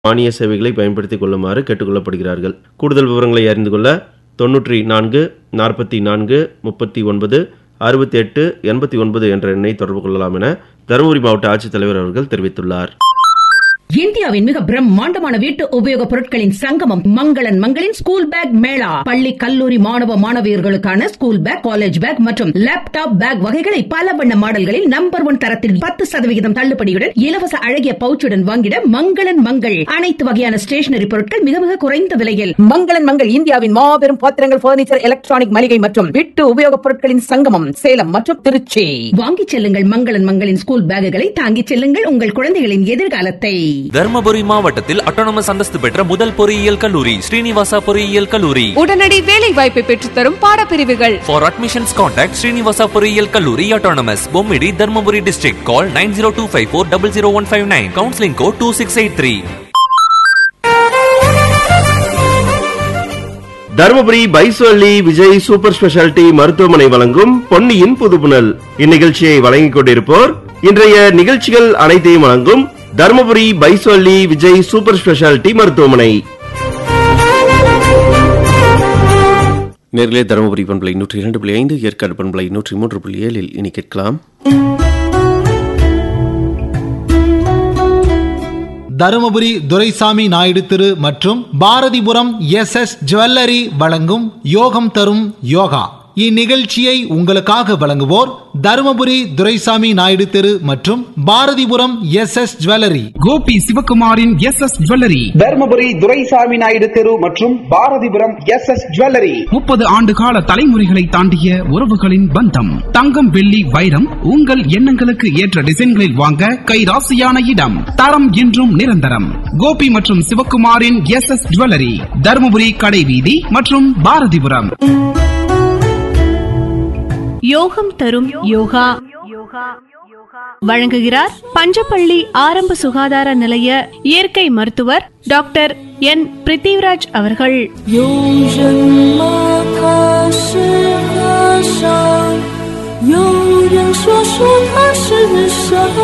மானிய சேவைகளை பயன்படுத்திக் கொள்ளுமாறு கேட்டுக்கொள்ளப்படுகிறார்கள் கூடுதல் விவரங்களை அறிந்து கொள்ள தொன்னூற்றி நான்கு நாற்பத்தி நான்கு முப்பத்தி ஒன்பது அறுபத்தி எட்டு எண்பத்தி ஒன்பது என்ற எண்ணை தொடர்பு கொள்ளலாம் என தருமபுரி மாவட்ட ஆட்சித்தலைவர் அவர்கள் தெரிவித்துள்ளார் இந்தியாவின் மிக பிரம்மாண்டமான வீட்டு உபயோகப் பொருட்களின் சங்கமம் மங்களன் மங்களின் ஸ்கூல் பேக் மேளா பள்ளி கல்லூரி மாணவ மாணவியர்களுக்கான ஸ்கூல் பேக் காலேஜ் பேக் மற்றும் லேப்டாப் பேக் வகைகளை பல வண்ண மாடல்களில் நம்பர் ஒன் தரத்தில் பத்து சதவிகிதம் தள்ளுபடியுடன் இலவச அழகிய பவுச்சுடன் வாங்கிட மங்களன் மங்கள் அனைத்து வகையான ஸ்டேஷனரி பொருட்கள் மிக மிக குறைந்த விலையில் மங்களன் மங்கள் இந்தியாவின் மாபெரும் பாத்திரங்கள் பர்னிச்சர் எலக்ட்ரானிக் மளிகை மற்றும் வீட்டு உபயோகப் பொருட்களின் சங்கமம் சேலம் மற்றும் திருச்சி வாங்கிச் செல்லுங்கள் மங்களன் மங்களின் ஸ்கூல் பேக்குகளை தாங்கிச் செல்லுங்கள் உங்கள் குழந்தைகளின் எதிர்காலத்தை தர்மபுரி மாவட்டத்தில் அட்டானமஸ் அந்தஸ்து பெற்ற முதல் பொறியியல் கல்லூரி ஸ்ரீனிவாசா பொறியியல் கல்லூரி உடனடி வேலை வாய்ப்பை பெற்றுத்தரும் பாடப்பிரிவுகள் ஃபார் அட்மிஷன்ஸ் கான்டாக்ட் ஸ்ரீனிவாசா பொறியியல் கல்லூரி autonomous Bommidi Dharmapuri district call nine zero two five four double zero one five nine counselling code two six eight three Dharmapuri பைஸ்வள்ளி விஜய் சூப்பர் ஸ்பெஷாலிட்டி மருத்துவமனை வழங்கும் பொன்னியின் புதுப்புணல் இந்நிகழ்ச்சியை வழங்கிக் கொண்டிருப்போர் இன்றைய நிகழ்ச்சிகள் அனைத்தையும் வழங்கும் தருமபுரி பைஸ்வள்ளி விஜய் சூப்பர் ஸ்பெஷாலிட்டி மருத்துவமனை நேர்களே தருமபுரி பண்பலை நூற்றி இரண்டு புள்ளி ஐந்து ஏற்காடு பண்பலை நூற்றி மூன்று புள்ளி ஏழில் இனி கேட்கலாம் தருமபுரி துரைசாமி நாயுடு திரு மற்றும் பாரதிபுரம் எஸ் எஸ் ஜுவல்லரி வழங்கும் யோகம் தரும் யோகா இந்நிகழ்ச்சியை உங்களுக்காக வழங்குவோர் தருமபுரி துரைசாமி நாயுடு தெரு மற்றும் Bharathipuram S S jewellery Gopi சிவகுமாரின் S S jewellery Dharmapuri Duraisamy Naidu தெரு மற்றும் பாரதிபுரம் எஸ் எஸ் ஜுவல்லரி முப்பது ஆண்டு கால தலைமுறைகளை தாண்டிய உறவுகளின் பந்தம் தங்கம் வெள்ளி வைரம் உங்கள் எண்ணங்களுக்கு ஏற்ற டிசைன்களில் வாங்க கைராசியான இடம் தரம் என்றும் நிரந்தரம் கோபி மற்றும் சிவகுமாரின் எஸ் எஸ் ஜுவல்லரி தருமபுரி கடைவீதி மற்றும் பாரதிபுரம் யோகம் தரும் யோகா வழங்குகிறார் பஞ்சப்பள்ளி ஆரம்ப சுகாதார நிலைய இயற்கை மருத்துவர் டாக்டர் என் பிரித்திவ்ராஜ் அவர்கள் 有人吗？他是和尚，有人说说他是神。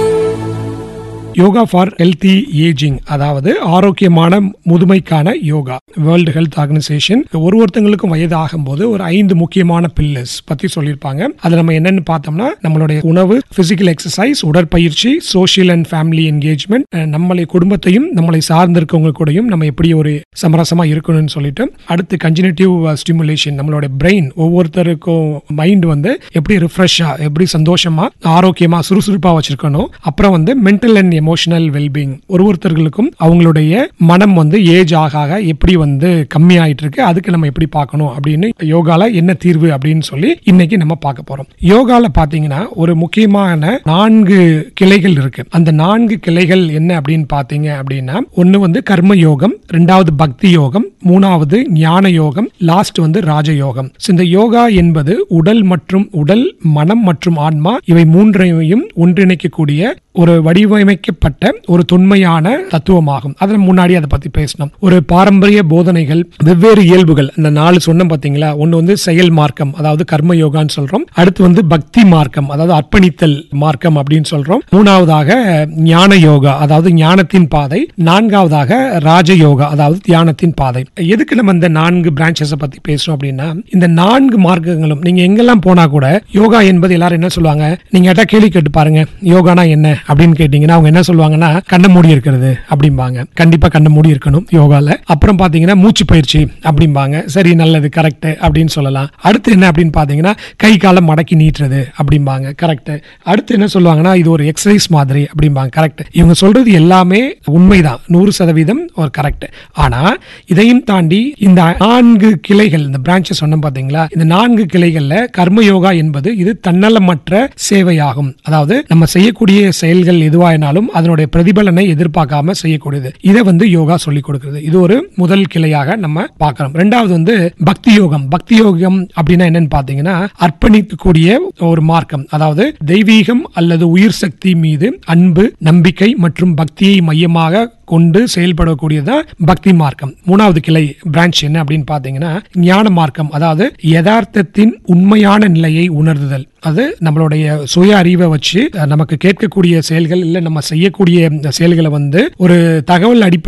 யோகா ஃபார் ஹெல்தி ஏஜிங் அதாவது ஆரோக்கியமான முதுமைக்கான யோகா வேர்ல்டு ஹெல்த் ஆர்கனைசேஷன் ஒரு ஒருத்தங்களுக்கும் வயது ஆகும்போது ஒரு ஐந்து முக்கியமான பில்லர்ஸ் பத்தி சொல்லியிருப்பாங்க அது நம்ம என்னன்னு பார்த்தோம்னா நம்மளுடைய உணவு பிசிக்கல் எக்ஸசைஸ் உடற்பயிற்சி சோஷியல் அண்ட் ஃபேமிலி என்கேஜ்மெண்ட் நம்மளை குடும்பத்தையும் நம்மளை சார்ந்திருக்கவங்க கூடயும் நம்ம எப்படி ஒரு சமரசமா இருக்கணும்னு சொல்லிட்டு அடுத்து கன்ஜினேட்டிவ் ஸ்டிமுலேஷன் நம்மளுடைய பிரெயின் ஒவ்வொருத்தருக்கும் மைண்ட் வந்து எப்படி ரிஃப்ரெஷ்ஷா எப்படி சந்தோஷமா ஆரோக்கியமா சுறுசுறுப்பா வச்சிருக்கணும் அப்புறம் வந்து மென்டல் அண்ட் எமோஷனல் வெல்பீங் ஒரு ஒருத்தர்களுக்கும் அவங்களுடைய மனம் வந்து ஏஜ் ஆக ஆக எப்படி வந்து கம்மி ஆயிட்டு இருக்கு அதுக்கு நம்ம எப்படி பார்க்கணும் அப்படின்னு யோகால என்ன தீர்வு அப்படின்னு சொல்லி இன்னைக்கு நம்ம பார்க்க போறோம் யோகால பாத்தீங்கன்னா ஒரு முக்கியமான நான்கு கிளைகள் இருக்கு அந்த நான்கு கிளைகள் என்ன அப்படின்னு பாத்தீங்க அப்படின்னா ஒன்னு வந்து கர்ம யோகம் ரெண்டாவது பக்தி யோகம் மூணாவது ஞான யோகம் லாஸ்ட் வந்து ராஜயோகம் So, இந்த யோகா என்பது உடல் மற்றும் உடல் மனம் மற்றும் ஆன்மா இவை மூன்றையும் ஒன்றிணைக்கக்கூடிய ஒரு வடிவமைக்கப்பட்ட ஒரு தொன்மையான தத்துவமாகும் அதில் முன்னாடி அதை பத்தி பேசணும் ஒரு பாரம்பரிய போதனைகள் வெவ்வேறு இயல்புகள் அந்த நாலு சொன்னோம் பாத்தீங்களா ஒன்னு வந்து செயல் மார்க்கம் அதாவது கர்ம யோகான்னு சொல்றோம் அடுத்து வந்து பக்தி மார்க்கம் அதாவது அர்ப்பணித்தல் மார்க்கம் அப்படின்னு சொல்றோம் மூணாவதாக ஞான யோகா அதாவது ஞானத்தின் பாதை நான்காவதாக ராஜ யோகா அதாவது தியானத்தின் பாதை எதுக்கு நம்ம இந்த நான்கு பிரான்ச்சஸ் பத்தி பேசுறோம் அப்படின்னா இந்த நான்கு மார்க்கங்களும் நீங்க எங்கெல்லாம் போனா கூட யோகா என்பது எல்லாரும் என்ன சொல்லுவாங்க நீங்க கேட்டா கேள்வி கேட்டு பாருங்க யோகானா என்ன அப்படின்னு கேட்டீங்கன்னா அவங்க என்ன சொல்லுவாங்கன்னா கண்ணை மூடி இருக்கிறது அப்படிம்பாங்க கண்டிப்பா கண்ணை மூடி இருக்கணும் யோகால அப்புறம் பாத்தீங்கன்னா மூச்சு பயிற்சி அப்படிம்பாங்க சரி நல்லது கரெக்ட் அப்படின்னு சொல்லலாம் அடுத்து என்ன அப்படின்னு பாத்தீங்கன்னா கை காலை மடக்கி நீட்டுறது அப்படிம்பாங்க கரெக்ட் அடுத்து என்ன சொல்லுவாங்கன்னா இது ஒரு எக்ஸசைஸ் மாதிரி அப்படிம்பாங்க கரெக்ட் இவங்க சொல்றது எல்லாமே உண்மைதான் நூறு சதவீதம் ஒரு கரெக்ட் ஆனா இதையும் தாண்டி இந்த நான்கு கிளைகள் இந்த பிரான்ச்சஸ் சொன்னோம் பாத்தீங்களா இந்த நான்கு கிளைகள்ல கர்ம யோகா என்பது இது தன்னலமற்ற சேவையாகும் அதாவது நம்ம செய்யக்கூடிய செயல்கள் எதுவாயினாலும் அதனுடைய பிரதிபலனை எதிர்பார்க்காம செய்யக்கூடியது இதை வந்து யோகா சொல்லி கொடுக்கிறது இது ஒரு முதல் கிளையாக நம்ம பார்க்கிறோம் ரெண்டாவது வந்து பக்தி யோகம் பக்தி யோகம் அப்படின்னா என்னன்னு பாத்தீங்கன்னா அர்ப்பணிக்கக்கூடிய ஒரு மார்க்கம் அதாவது தெய்வீகம் அல்லது உயிர் சக்தி மீது அன்பு நம்பிக்கை மற்றும் பக்தியை மையமாக கொண்டு செயல்படக்கூடியதான் பக்தி மார்க்கம் மூணாவது கிளை பிரான்ச் என்ன அப்படின்னு பாத்தீங்கன்னா ஞான மார்க்கம் அதாவது யதார்த்தத்தின் உண்மையான நிலையை உணர்தல் அது நம்மளுடைய சுய அறிவை வச்சு அஹ், நமக்கு கேட்கக்கூடிய செயல்கள் இல்ல நம்ம செய்யக்கூடிய செயல்களை வந்து ஒரு தகவல் அடிப்படை